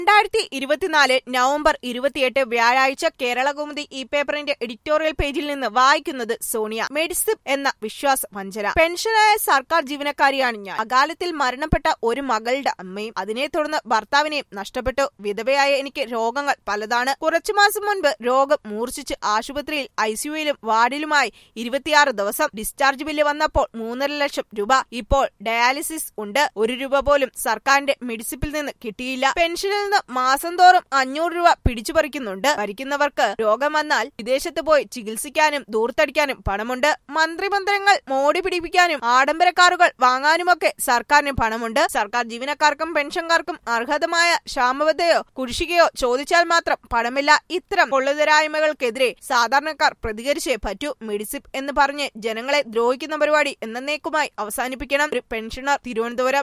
രണ്ടായിരത്തി ഇരുപത്തിനാല് നവംബർ ഇരുപത്തിയെട്ട് വ്യാഴാഴ്ച കേരളകൗമുദി ഈ പേപ്പറിന്റെ എഡിറ്റോറിയൽ പേജിൽ നിന്ന് വായിക്കുന്നത് സോണിയ മെഡിസിപ്പ് എന്ന വിശ്വാസ വഞ്ചന പെൻഷനായ സർക്കാർ ജീവനക്കാരിയാണ് ഞാൻ അകാലത്തിൽ മരണപ്പെട്ട ഒരു മകളുടെ അമ്മയും അതിനെ തുടർന്ന് ഭർത്താവിനെയും നഷ്ടപ്പെട്ടു വിധവയായ എനിക്ക് രോഗങ്ങൾ പലതാണ് കുറച്ചു മാസം മുൻപ് രോഗം മൂർച്ഛിച്ച് ആശുപത്രിയിൽ ഐസിയുയിലും വാർഡിലുമായി ഇരുപത്തിയാറ് ദിവസം ഡിസ്ചാർജ് ബില്ല് വന്നപ്പോൾ മൂന്നര ലക്ഷം രൂപ ഇപ്പോൾ ഡയാലിസിസ് ഉണ്ട് ഒരു രൂപ പോലും സർക്കാരിന്റെ മെഡിസിപ്പിൽ നിന്ന് കിട്ടിയില്ല പെൻഷനിൽ നിന്ന് മാസം തോറും അഞ്ഞൂറ് രൂപ പിടിച്ചു പറിക്കുന്നുണ്ട് ഭരിക്കുന്നവർക്ക് രോഗം വന്നാൽ വിദേശത്ത് പോയി ചികിത്സിക്കാനും ദൂർത്തടിക്കാനും പണമുണ്ട് മന്ത്രിമന്ത്രങ്ങൾ മോടി പിടിപ്പിക്കാനും ആഡംബര കാറുകൾ വാങ്ങാനുമൊക്കെ സർക്കാരിന് പണമുണ്ട് സർക്കാർ ജീവനക്കാർക്കും പെൻഷൻകാർക്കും അർഹതമായ ക്ഷാമബദ്ധയോ കുടിശ്ശികയോ ചോദിച്ചാൽ മാത്രം പണമില്ല ഇത്തരം കൊള്ളുതരായ്മകൾക്കെതിരെ സാധാരണക്കാർ പ്രതികരിച്ചേ പറ്റൂ മെഡിസിപ്പ് എന്ന് പറഞ്ഞ് ജനങ്ങളെ ദ്രോഹിക്കുന്ന പരിപാടി എന്നേക്കുമായി അവസാനിപ്പിക്കണം ഒരു പെൻഷനർ തിരുവനന്തപുരം